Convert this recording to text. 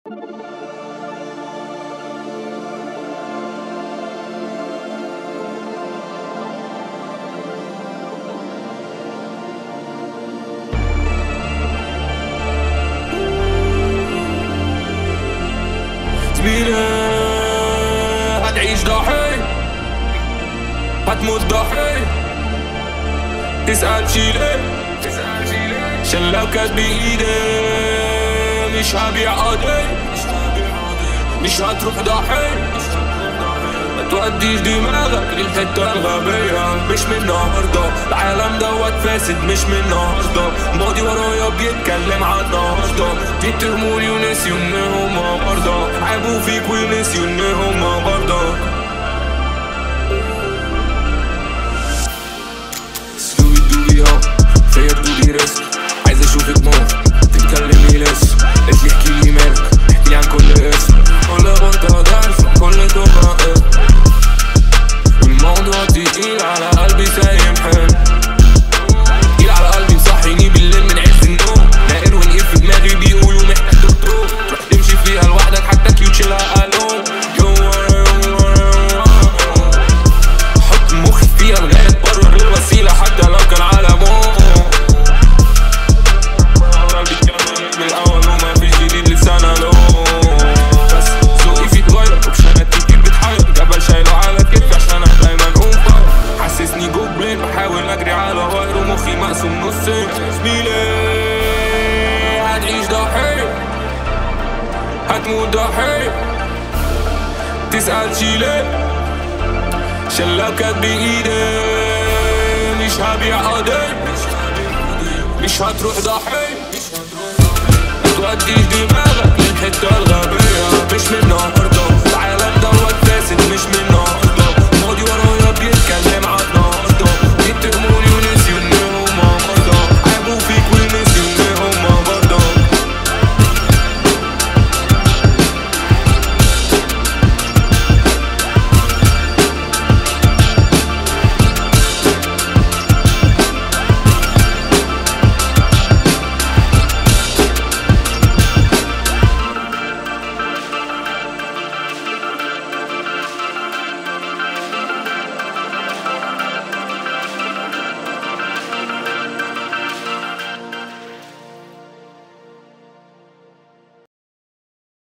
زميلة هتعيش ضحي هتموت ضحي تسأل شي ليه عشان لو كانت بإيدي مش هبيع قضي مش هتروح ضحي ما توديش دماغك للحتة الغبية مش من النهاردة العالم دوت فاسد مش من النهاردة ماضي ورايا بيتكلم عن النهاردة بيتهموني ونسيوا ان هما مرضى عيبوا فيك ونسيوا ان هما مرضى سلوي الدولي ها فيا الدولي ريسك عايز اشوفك موت تتكلمي لسه قلت لي احكي لي مالك احكي لي عن كل اسم كل بنت درس كل تبقى والموضوع تقيل على قلبي سايم حلو تقيل على قلبي مصحيني بالليل من عز النوم ناقر ونقير في دماغي بيقولوا محتاج دكتور تروح تمشي فيها لوحدك حتى كيوت شيلها الون حط مخي فيها لغاية تبرر الوسيلة حتى لو كان على موت قلبي كان من الأول وما فيش جديد لسنة لو بس ذوقي فيه اتغير اوبشنات كتير بتحير جبل شايله على كتفي عشان انا دايما اون فاير حسسني جو بلين بحاول اجري على غير ومخي مقسوم نصين زميلي هتعيش ضحية هتموت ضحية تسأل شي ليه عشان لو كانت بإيدي مش هبيع قضية مش هتروح ضحية متوديش دماغك للحتة